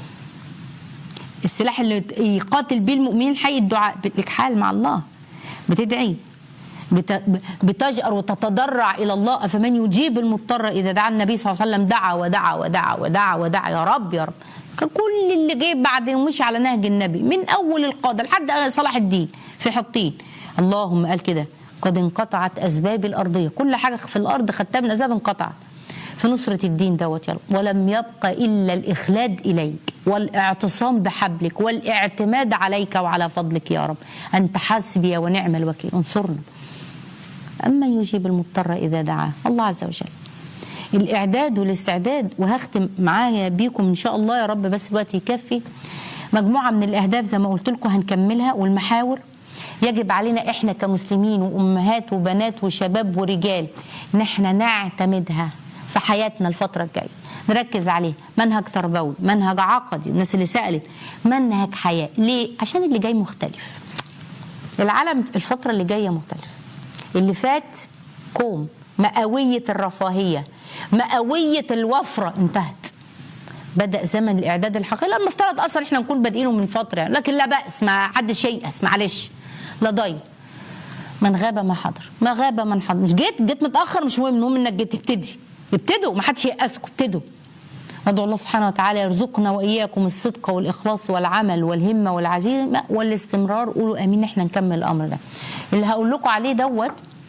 السلاح اللي يقاتل بيه المؤمنين حي الدعاء بالإكحال مع الله بتدعي بت- بتجأر وتتضرع إلى الله فمن يجيب المضطر إذا دعا النبي صلى الله عليه وسلم دعا ودعا ودعا ودعا ودعا يا رب يا رب كان كل اللي جاي بعد مش على نهج النبي من أول القادة لحد صلاح الدين في حطين اللهم قال كده قد انقطعت أسباب الأرضية كل حاجة في الأرض خدتها من أسباب انقطعت في نصرة الدين دوت يا رب ولم يبق إلا الإخلاد إليك والاعتصام بحبلك والاعتماد عليك وعلى فضلك يا رب أنت حسبي ونعم الوكيل انصرنا أما يجيب المضطر إذا دعاه الله عز وجل الإعداد والاستعداد وهختم معايا بيكم إن شاء الله يا رب بس الوقت يكفي مجموعة من الأهداف زي ما قلت لكم هنكملها والمحاور يجب علينا إحنا كمسلمين وأمهات وبنات وشباب ورجال إن إحنا نعتمدها في حياتنا الفترة الجاية نركز عليه منهج تربوي منهج عقدي الناس اللي سألت منهج حياة ليه؟ عشان اللي جاي مختلف العالم الفترة اللي جاية مختلف اللي فات كوم مئوية الرفاهية مئوية الوفرة انتهت بدأ زمن الإعداد الحقيقي لا المفترض أصلا إحنا نكون بادئينه من فترة يعني. لكن لا بأس ما حدش ييأس معلش لا ضيع من غاب ما حضر ما غاب من حضر مش جيت جيت متأخر مش مهم المهم إنك جيت ابتدي ابتدوا ما حدش ييأسكم ابتدوا ندعو الله سبحانه وتعالى يرزقنا واياكم الصدق والاخلاص والعمل والهمه والعزيمه والاستمرار قولوا امين احنا نكمل الامر ده اللي هقول لكم عليه دوت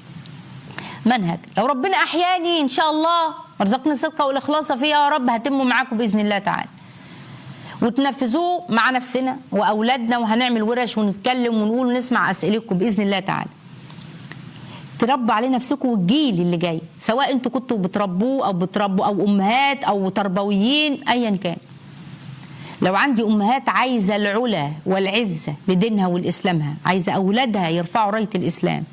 منهج لو ربنا احياني ان شاء الله ورزقني الصدق والاخلاص فيه يا رب هتموا معاكم باذن الله تعالى وتنفذوه مع نفسنا واولادنا وهنعمل ورش ونتكلم ونقول ونسمع اسئلتكم باذن الله تعالى تربوا عليه نفسكم والجيل اللي جاي سواء انتوا كنتوا بتربوه او بتربوا او امهات او تربويين ايا كان لو عندي امهات عايزه العلا والعزه لدينها ولاسلامها عايزه اولادها يرفعوا رايه الاسلام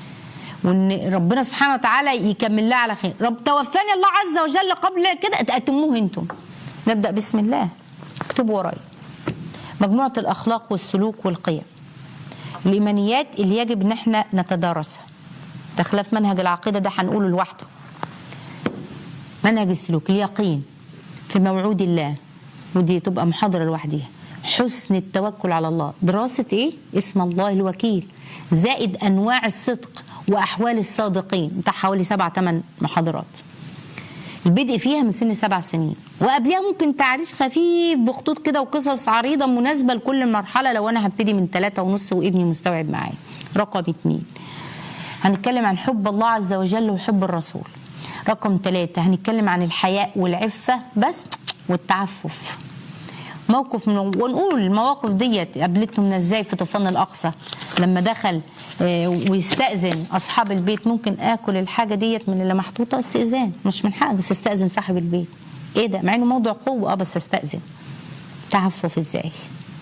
وان ربنا سبحانه وتعالى يكمل لها على خير رب توفاني الله عز وجل قبل كده اتموه انتم نبدا بسم الله اكتبوا ورايا مجموعه الاخلاق والسلوك والقيم الايمانيات اللي يجب ان احنا نتدارسها ده خلاف منهج العقيده ده هنقوله لوحده منهج السلوك اليقين في موعود الله ودي تبقى محاضره لوحديها حسن التوكل على الله دراسه ايه اسم الله الوكيل زائد انواع الصدق واحوال الصادقين بتاع حوالي سبع ثمان محاضرات البدء فيها من سن سبع سنين وقبلها ممكن تعريش خفيف بخطوط كده وقصص عريضه مناسبه لكل مرحله لو انا هبتدي من ثلاثة ونص وابني مستوعب معايا رقم اتنين هنتكلم عن حب الله عز وجل وحب الرسول رقم ثلاثة هنتكلم عن الحياء والعفة بس والتعفف موقف من ونقول المواقف ديت قابلتهم ازاي في طوفان الاقصى لما دخل آه، ويستاذن اصحاب البيت ممكن اكل الحاجه ديت من اللي محطوطه استئذان مش من حق بس استاذن صاحب البيت ايه ده مع انه موضوع قوه اه بس استاذن تعفف ازاي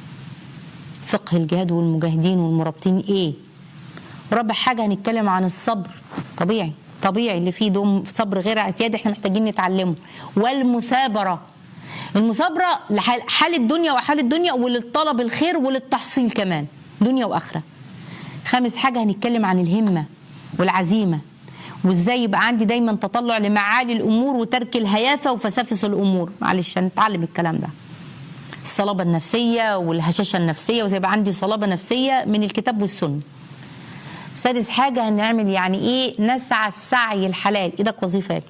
فقه الجهاد والمجاهدين والمرابطين ايه رابع حاجه هنتكلم عن الصبر طبيعي طبيعي اللي فيه دوم صبر غير اعتيادي احنا محتاجين نتعلمه والمثابره المثابره لحال حال الدنيا وحال الدنيا وللطلب الخير وللتحصيل كمان دنيا واخره خامس حاجه هنتكلم عن الهمه والعزيمه وازاي يبقى عندي دايما تطلع لمعالي الامور وترك الهيافه وفسافس الامور معلش هنتعلم الكلام ده الصلابه النفسيه والهشاشه النفسيه وزي يبقى عندي صلابه نفسيه من الكتاب والسنه سادس حاجة هنعمل يعني ايه نسعى السعي الحلال ايدك وظيفة يا ابني.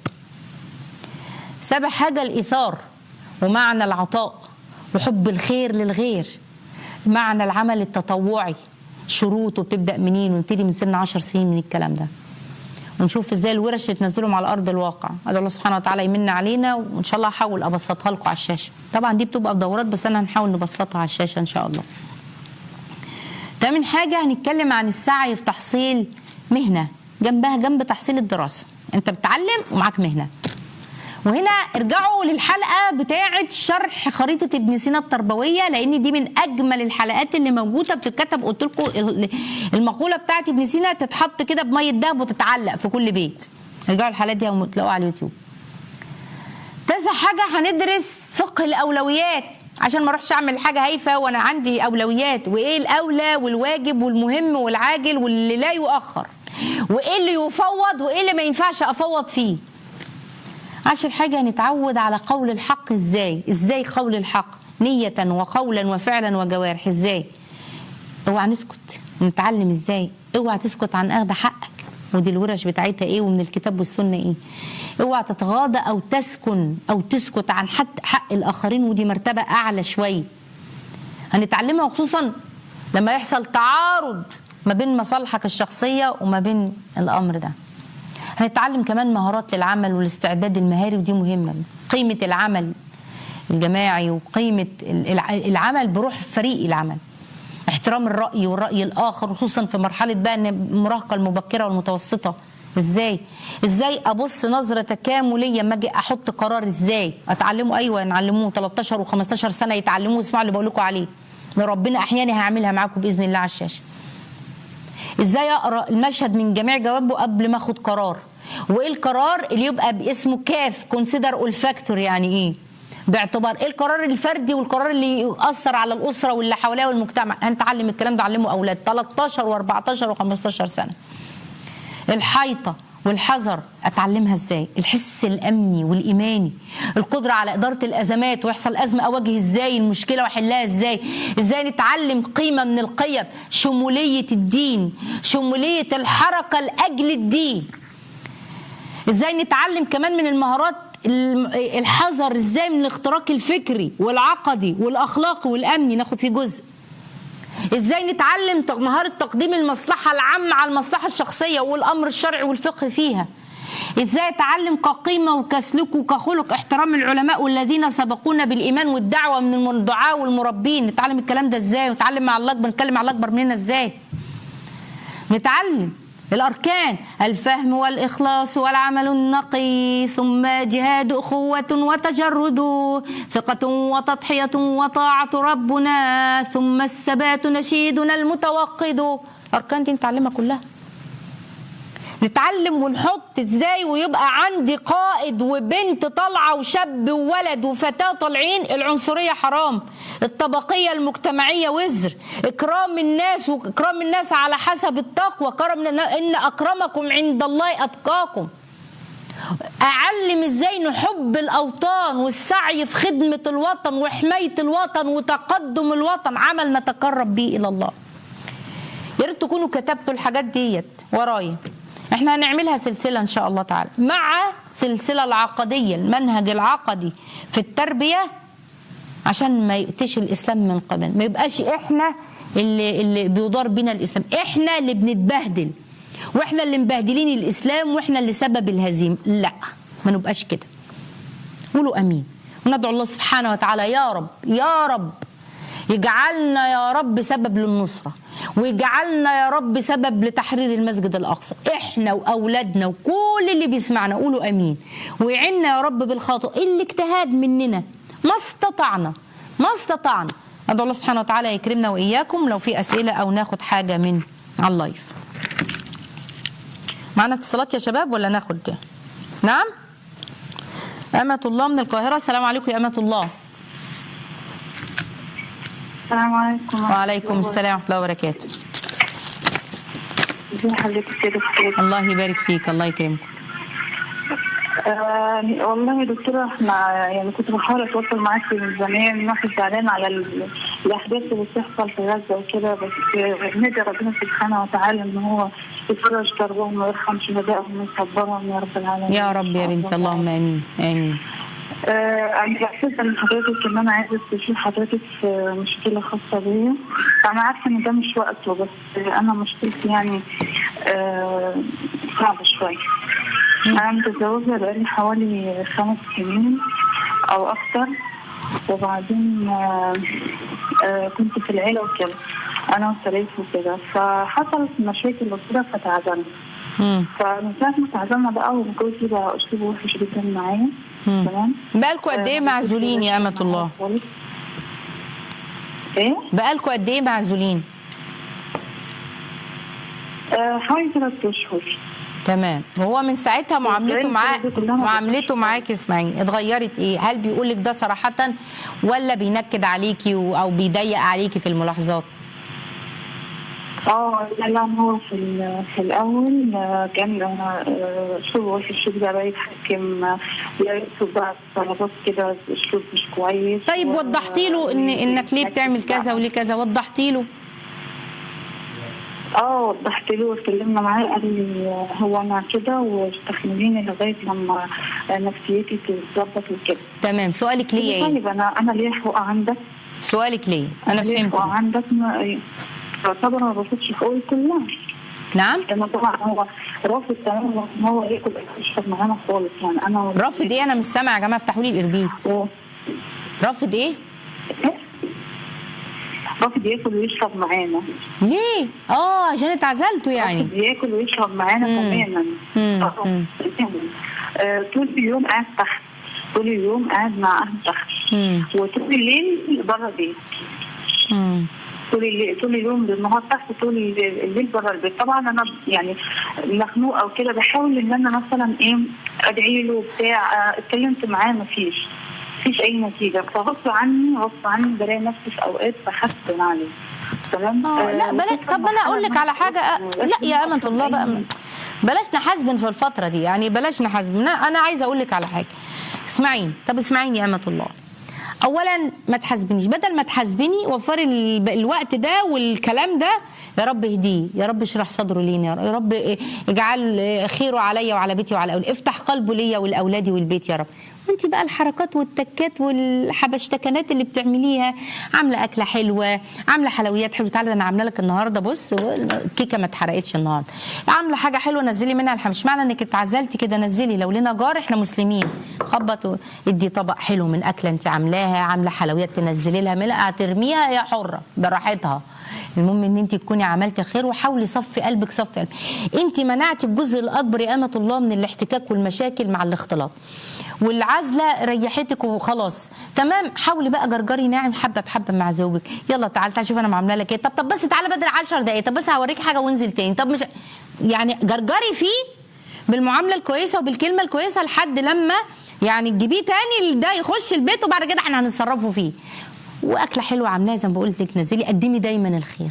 سابع حاجة الإيثار ومعنى العطاء وحب الخير للغير معنى العمل التطوعي شروطه بتبدأ منين ونبتدي من سن عشر سنين من الكلام ده ونشوف ازاي الورش تنزلهم على ارض الواقع ادعو الله سبحانه وتعالى يمن علينا وان شاء الله هحاول ابسطها لكم على الشاشه طبعا دي بتبقى دورات بس انا هنحاول نبسطها على الشاشه ان شاء الله تامن حاجة هنتكلم عن السعي في تحصيل مهنة جنبها جنب تحصيل الدراسة انت بتعلم ومعاك مهنة وهنا ارجعوا للحلقه بتاعه شرح خريطه ابن سينا التربويه لان دي من اجمل الحلقات اللي موجوده بتتكتب قلت لكم ال- المقوله بتاعت ابن سينا تتحط كده بميه دهب وتتعلق في كل بيت ارجعوا الحلقات دي وتلاقوها على اليوتيوب تاسع حاجه هندرس فقه الاولويات عشان ما اروحش اعمل حاجه هايفه وانا عندي اولويات وايه الاولى والواجب والمهم والعاجل واللي لا يؤخر وايه اللي يفوض وايه اللي ما ينفعش افوض فيه عشر حاجة نتعود على قول الحق ازاي ازاي قول الحق نية وقولا وفعلا وجوارح ازاي اوعى نسكت نتعلم ازاي اوعى تسكت عن اخذ حقك ودي الورش بتاعتها ايه ومن الكتاب والسنة ايه اوعى تتغاضى او تسكن او تسكت عن حد حق الاخرين ودي مرتبة اعلى شوية هنتعلمها خصوصا لما يحصل تعارض ما بين مصالحك الشخصية وما بين الامر ده هنتعلم كمان مهارات للعمل والاستعداد المهاري ودي مهمة قيمة العمل الجماعي وقيمة الع- العمل بروح فريق العمل احترام الرأي والرأي الآخر خصوصا في مرحلة بقى إن المراهقة المبكرة والمتوسطة ازاي ازاي ابص نظره تكامليه اما اجي احط قرار ازاي اتعلمه ايوه نعلموه 13 و15 سنه يتعلموه اسمعوا اللي بقول لكم عليه ربنا احيانا هعملها معاكم باذن الله على الشاشه ازاي اقرا المشهد من جميع جوانبه قبل ما اخد قرار وايه القرار اللي يبقى باسمه كاف كونسيدر اول فاكتور يعني ايه باعتبار ايه القرار الفردي والقرار اللي يؤثر على الاسره واللي حواليها والمجتمع هنتعلم الكلام ده علمه اولاد 13 و14 و15 سنه الحيطه والحذر اتعلمها ازاي الحس الامني والايماني القدره على اداره الازمات ويحصل ازمه اواجه ازاي المشكله واحلها ازاي ازاي نتعلم قيمه من القيم شموليه الدين شموليه الحركه لاجل الدين ازاي نتعلم كمان من المهارات الم- الحذر ازاي من الاختراق الفكري والعقدي والاخلاقي والامني ناخد فيه جزء ازاي نتعلم تق- مهاره تقديم المصلحه العامه على المصلحه الشخصيه والامر الشرعي والفقه فيها ازاي اتعلم كقيمه وكسلوك وكخلق احترام العلماء والذين سبقونا بالايمان والدعوه من الدعاء والمربين نتعلم الكلام ده ازاي ونتعلم مع الله اكبر نتكلم مع الله اكبر مننا ازاي نتعلم الأركان الفهم والإخلاص والعمل النقي ثم جهاد أخوة وتجرد ثقة وتضحية وطاعة ربنا ثم الثبات نشيدنا المتوقد الأركان دي نتعلمها كلها نتعلم ونحط ازاي ويبقى عندي قائد وبنت طالعه وشاب وولد وفتاه طالعين العنصريه حرام الطبقيه المجتمعيه وزر اكرام الناس واكرام الناس على حسب التقوى كرم ان اكرمكم عند الله اتقاكم اعلم ازاي نحب الاوطان والسعي في خدمه الوطن وحمايه الوطن وتقدم الوطن عمل نتقرب به الى الله يا ريت تكونوا كتبتوا الحاجات ديت ورايا احنا هنعملها سلسله ان شاء الله تعالى مع سلسله العقديه المنهج العقدي في التربيه عشان ما يقتش الاسلام من قبل ما يبقاش احنا اللي اللي بيدار بنا الاسلام احنا اللي بنتبهدل واحنا اللي مبهدلين الاسلام واحنا اللي سبب الهزيمه لا ما نبقاش كده قولوا امين وندعو الله سبحانه وتعالى يا رب يا رب يجعلنا يا رب سبب للنصرة ويجعلنا يا رب سبب لتحرير المسجد الأقصى احنا وأولادنا وكل اللي بيسمعنا قولوا أمين ويعنا يا رب بالخاطئ الاجتهاد مننا ما استطعنا ما استطعنا أدعو الله سبحانه وتعالى يكرمنا وإياكم لو في أسئلة أو ناخد حاجة من على اللايف معنا اتصالات يا شباب ولا ناخد نعم أمة الله من القاهرة السلام عليكم يا أمة الله السلام عليكم وعليكم السلام ورحمة الله وبركاته ازي حضرتك يا دكتور الله يبارك فيك الله يكرمك آه والله يا دكتورة احنا يعني كنت بحاول اتواصل معاكي من زمان الواحد زعلان على ال- الاحداث اللي بتحصل في غزة وكده بس آه، ندعي ربنا سبحانه وتعالى ان هو يفرج كربهم ويرحم شهدائهم ويصبرهم يا رب العالمين يا رب يا بنتي اللهم امين امين آه، أنا بعتذر من حضرتك إن أنا عايزة استشير حضرتك في مشكلة خاصة بيا أنا عارفة إن ده مش وقته بس أنا مشكلتي يعني آه، صعبة شوية أنا متزوجة بقالي حوالي خمس سنين أو أكتر وبعدين آه، آه، كنت في العيلة وكده أنا وسريت وكده فحصلت مشاكل وكده فتعزلت مم. فمن ساعه ما اتعزلنا بقى وجوزي بقى اسلوبه وحش جدا معايا مم. تمام بقالكوا قد ايه آه، معزولين يا امه الله خالص. ايه بقالكوا قد ايه معزولين آه، حوالي ثلاث اشهر تمام وهو من ساعتها معاملته الظروف معاه دي كلها ما معاملته بتبقاش معاك اسماعيل اتغيرت ايه هل بيقول لك ده صراحه ولا بينكد عليكي و- او بيضيق عليكي في الملاحظات اه لا لا هو في ال- في الاول آه، كان آه، اسلوبه وحش جدا بقى يتحكم آه، يكتب بقى طلبات كده باسلوب مش كويس طيب و- وضحتي له ان انك ليه بتعمل كذا وليه كذا وضحتي له اه وضحت له واتكلمنا معاه قال لي آه، هو انا كده واستحمليني لغايه لما آه، نفسيتي تتظبط وكده تمام سؤالك ليه ايه طيب انا انا ليه حقوق عندك؟ سؤالك ليه انا ليه حقوق فهمت عندك ما يعتبر ما باخدش حقوقي كلها نعم لما طبعا هو رافض تماما ان هو ياكل يشرب معانا خالص يعني انا رافض ايه انا مش سامعه يا جماعه افتحوا لي الاربيس و- رافض ايه إيه؟ رافض ياكل ويشرب معانا ليه اه عشان اتعزلتوا يعني رافض ياكل ويشرب معانا مم. تماما مم. آه، مم. تماماً. آه، طول اليوم قاعد تحت طول اليوم قاعد مع اهل تحت مم. وطول الليل بره البيت مم. طول الليل طول اليوم بالنهار تحت طول الليل الليل بره البيت طبعا انا يعني مخنوقه وكده بحاول ان انا مثلا ايه ادعي له بتاع آه، اتكلمت معاه مفيش مفيش اي نتيجه فغصب عني غصب عني بلاقي نفسي في اوقات بحسن عليه تمام اه لا بلاش طب انا اقول لك على حاجه أ- لا يا امه الله بقى بلاش نحاسبن في الفتره دي يعني بلاش نحاسبن انا أنا عايزه اقول لك على حاجه اسمعيني طب اسمعيني يا امه الله اولا ما تحاسبنيش بدل ما تحاسبني وفري ال- الوقت ده والكلام ده يا رب اهديه يا رب اشرح صدره لينا يا رب إيه، اجعل إيه، خيره عليا وعلى بيتي وعلى اولادي افتح قلبه ليا ولاولادي والبيت يا رب وانت بقى الحركات والتكات والحبشتكنات اللي بتعمليها عامله اكله حلوه عامله حلويات حلوه تعالى ده انا عامله لك النهارده بص الكيكه ما اتحرقتش النهارده عامله حاجه حلوه نزلي منها الحم مش معنى انك اتعزلتي كده نزلي لو لنا جار احنا مسلمين خبط ادي طبق حلو من اكله انت عاملاها عامله حلويات تنزلي لها ملقه ترميها هي حره براحتها المهم ان انت تكوني عملتي الخير وحاولي صفي قلبك صفي قلبك انت منعتي الجزء الاكبر يا امه الله من الاحتكاك والمشاكل مع الاختلاط والعزله ريحتك وخلاص تمام حاولي بقى جرجري ناعم حبه بحبه مع زوجك يلا تعالى تعالى شوف انا عامله لك ايه طب طب بس تعالى بدري 10 دقايق طب بس هوريك حاجه وانزل تاني طب مش يعني جرجري فيه بالمعامله الكويسه وبالكلمه الكويسه لحد لما يعني تجيبيه تاني ده يخش البيت وبعد كده احنا هنتصرفوا فيه واكله حلوه عاملاها زي ما بقول لك نزلي قدمي دايما الخير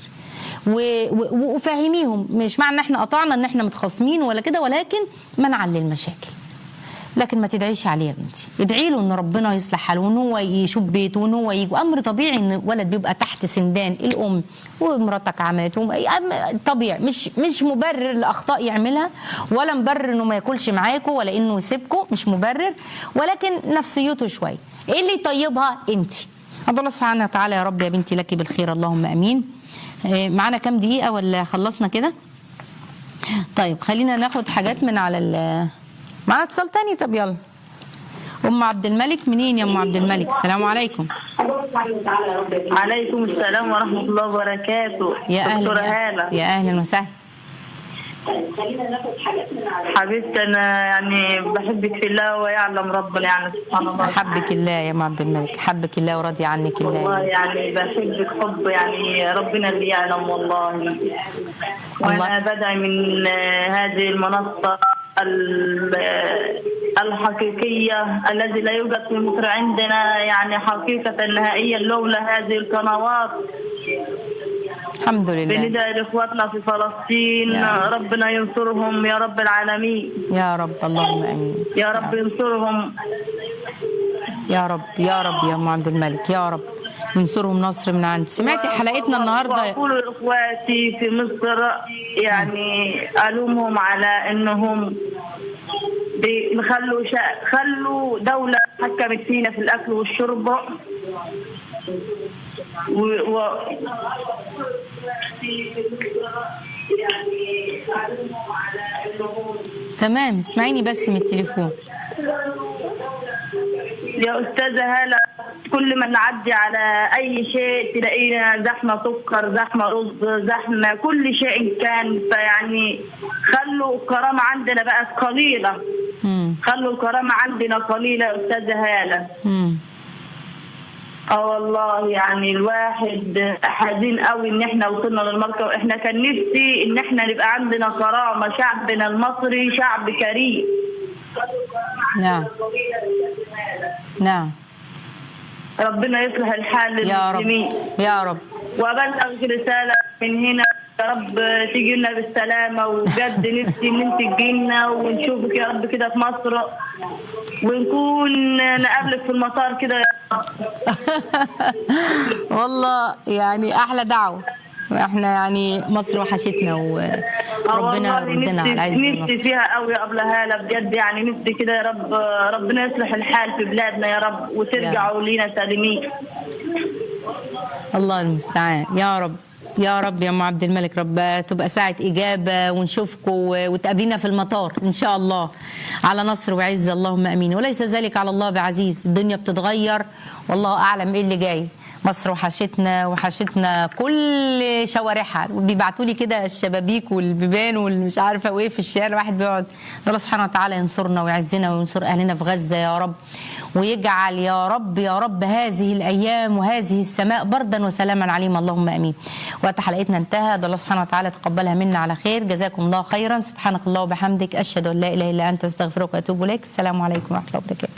و- و- وفهميهم مش معنى ان احنا قطعنا ان احنا متخاصمين ولا كده ولكن منعا للمشاكل لكن ما تدعيش عليه يا بنتي ادعي له ان ربنا يصلح حاله وان هو يشوف بيته وان هو يجي امر طبيعي ان ولد بيبقى تحت سندان الام ومراتك عملت وم- أم- طبيعي مش مش مبرر لاخطاء يعملها ولا مبرر انه ما ياكلش معاكم ولا انه يسيبكم مش مبرر ولكن نفسيته شويه ايه اللي يطيبها انت عبد الله سبحانه وتعالى يا رب يا بنتي لك بالخير اللهم امين إيه، معانا كام دقيقه ولا خلصنا كده طيب خلينا ناخد حاجات من على ال معانا اتصال تاني طب يلا ام عبد الملك منين يا ام عبد الملك السلام عليكم عليكم السلام ورحمة الله وبركاته يا دكتورة اهلا هالة يا اهلا وسهلا حبيبتي أنا يعني بحبك في الله ويعلم ربنا يعني سبحان الله حبك الله يا ام عبد الملك حبك الله وراضي عنك الله والله يا يعني بحبك حب يعني ربنا اللي يعلم والله الله. وأنا بدأ من آه، هذه المنصة ال- آه، الحقيقية الذي لا يوجد في مصر عندنا يعني حقيقة نهائيا لولا هذه القنوات الحمد لله بنداء لاخواتنا في فلسطين يا رب. ربنا ينصرهم يا رب العالمين يا رب اللهم امين يا رب ينصرهم يا رب يا رب يا ام عبد الملك يا رب وانصرهم نصر من عند سمعتي حلقتنا النهارده واقول لاخواتي في مصر يعني الومهم على انهم بيخلوا شا... خلوا دولة حكمت فينا في الأكل والشرب و... و... يعني ألومهم على أنهم تمام اسمعيني بس من التليفون يا أستاذة هالة كل ما نعدي على اي شيء تلاقينا زحمه سكر زحمه رز زحمه كل شيء كان فيعني خلوا الكرامه عندنا بقت قليله مم. خلوا الكرامه عندنا قليله يا استاذه هاله مم. اه والله يعني الواحد حزين قوي ان احنا وصلنا للمركب احنا كان نفسي ان احنا نبقى عندنا كرامه شعبنا المصري شعب كريم نعم نعم ربنا يصلح الحال يا رب للمسلمين يا رب وابلغ رساله من هنا يا رب تيجي لنا بالسلامه وبجد نفسي ان انت تجي لنا ونشوفك يا رب كده في مصر ونكون نقابلك في المطار كده يا رب والله يعني احلى دعوه احنا يعني مصر وحشتنا آه وربنا والله يردنا على العز نفسي, نفسي والنصر فيها قوي يا ابله هاله بجد يعني نفسي كده يا رب ربنا يصلح الحال في بلادنا يا رب وترجعوا لينا سالمين الله المستعان يا رب يا رب يا ام عبد الملك رب تبقى ساعة إجابة ونشوفكم وتقابلينا في المطار إن شاء الله على نصر وعز اللهم أمين وليس ذلك على الله بعزيز الدنيا بتتغير والله أعلم إيه اللي جاي مصر وحشتنا وحشتنا كل شوارعها بيبعتوا لي كده الشبابيك والبيبان والمش عارفه وايه في الشارع الواحد بيقعد الله سبحانه وتعالى ينصرنا ويعزنا وينصر اهلنا في غزه يا رب ويجعل يا رب يا رب هذه الايام وهذه السماء بردا وسلاما عليما اللهم امين. وقت حلقتنا انتهى ده الله سبحانه وتعالى تقبلها منا على خير جزاكم الله خيرا سبحانك الله وبحمدك اشهد ان لا اله الا انت استغفرك واتوب اليك السلام عليكم ورحمه الله وبركاته.